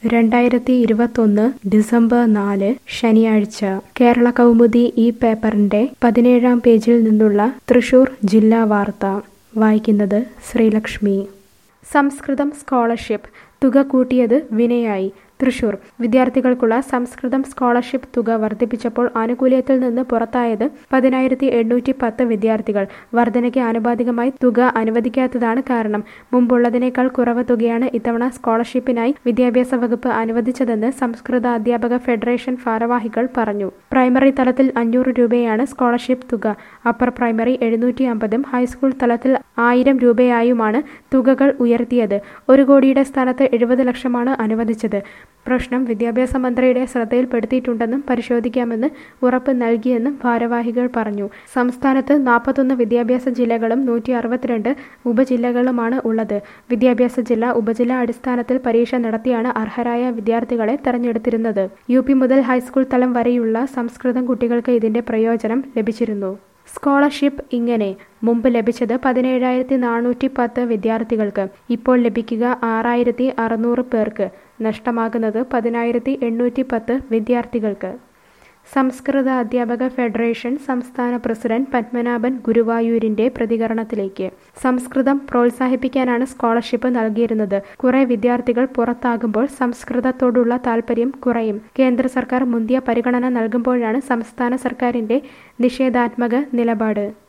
രണ്ടായിരത്തി ഇരുപത്തൊന്ന് ഡിസംബർ നാല് ശനിയാഴ്ച കേരള കൗമുദി ഈ പേപ്പറിന്റെ പതിനേഴാം പേജിൽ നിന്നുള്ള തൃശൂർ ജില്ലാ വാർത്ത വായിക്കുന്നത് ശ്രീലക്ഷ്മി സംസ്കൃതം സ്കോളർഷിപ്പ് തുക കൂട്ടിയത് വിനയായി തൃശൂർ വിദ്യാർത്ഥികൾക്കുള്ള സംസ്കൃതം സ്കോളർഷിപ്പ് തുക വർദ്ധിപ്പിച്ചപ്പോൾ ആനുകൂല്യത്തിൽ നിന്ന് പുറത്തായത് പതിനായിരത്തി എണ്ണൂറ്റി പത്ത് വിദ്യാർത്ഥികൾ വർധനയ്ക്ക് ആനുപാതികമായി തുക അനുവദിക്കാത്തതാണ് കാരണം മുമ്പുള്ളതിനേക്കാൾ കുറവ് തുകയാണ് ഇത്തവണ സ്കോളർഷിപ്പിനായി വിദ്യാഭ്യാസ വകുപ്പ് അനുവദിച്ചതെന്ന് സംസ്കൃത അധ്യാപക ഫെഡറേഷൻ ഭാരവാഹികൾ പറഞ്ഞു പ്രൈമറി തലത്തിൽ അഞ്ഞൂറ് രൂപയാണ് സ്കോളർഷിപ്പ് തുക അപ്പർ പ്രൈമറി എഴുന്നൂറ്റി അമ്പതും ഹൈസ്കൂൾ തലത്തിൽ ആയിരം രൂപയായുമാണ് തുകകൾ ഉയർത്തിയത് ഒരു കോടിയുടെ സ്ഥാനത്ത് എഴുപത് ലക്ഷമാണ് അനുവദിച്ചത് പ്രശ്നം വിദ്യാഭ്യാസ മന്ത്രിയുടെ ശ്രദ്ധയിൽപ്പെടുത്തിയിട്ടുണ്ടെന്നും പരിശോധിക്കാമെന്ന് ഉറപ്പ് നൽകിയെന്നും ഭാരവാഹികൾ പറഞ്ഞു സംസ്ഥാനത്ത് നാൽപ്പത്തൊന്ന് വിദ്യാഭ്യാസ ജില്ലകളും നൂറ്റി അറുപത്തിരണ്ട് ഉപജില്ലകളുമാണ് ഉള്ളത് വിദ്യാഭ്യാസ ജില്ല ഉപജില്ലാ അടിസ്ഥാനത്തിൽ പരീക്ഷ നടത്തിയാണ് അർഹരായ വിദ്യാർത്ഥികളെ തെരഞ്ഞെടുത്തിരുന്നത് യു പി മുതൽ ഹൈസ്കൂൾ തലം വരെയുള്ള സംസ്കൃതം കുട്ടികൾക്ക് ഇതിന്റെ പ്രയോജനം ലഭിച്ചിരുന്നു സ്കോളർഷിപ്പ് ഇങ്ങനെ മുമ്പ് ലഭിച്ചത് പതിനേഴായിരത്തി നാനൂറ്റി പത്ത് വിദ്യാർത്ഥികൾക്ക് ഇപ്പോൾ ലഭിക്കുക ആറായിരത്തി അറുന്നൂറ് പേർക്ക് നഷ്ടമാകുന്നത് പതിനായിരത്തി എണ്ണൂറ്റി പത്ത് വിദ്യാർത്ഥികൾക്ക് സംസ്കൃത അധ്യാപക ഫെഡറേഷൻ സംസ്ഥാന പ്രസിഡന്റ് പത്മനാഭൻ ഗുരുവായൂരിന്റെ പ്രതികരണത്തിലേക്ക് സംസ്കൃതം പ്രോത്സാഹിപ്പിക്കാനാണ് സ്കോളർഷിപ്പ് നൽകിയിരുന്നത് കുറെ വിദ്യാർത്ഥികൾ പുറത്താകുമ്പോൾ സംസ്കൃതത്തോടുള്ള താൽപര്യം കുറയും കേന്ദ്ര സർക്കാർ മുന്തിയ പരിഗണന നൽകുമ്പോഴാണ് സംസ്ഥാന സർക്കാരിന്റെ നിഷേധാത്മക നിലപാട്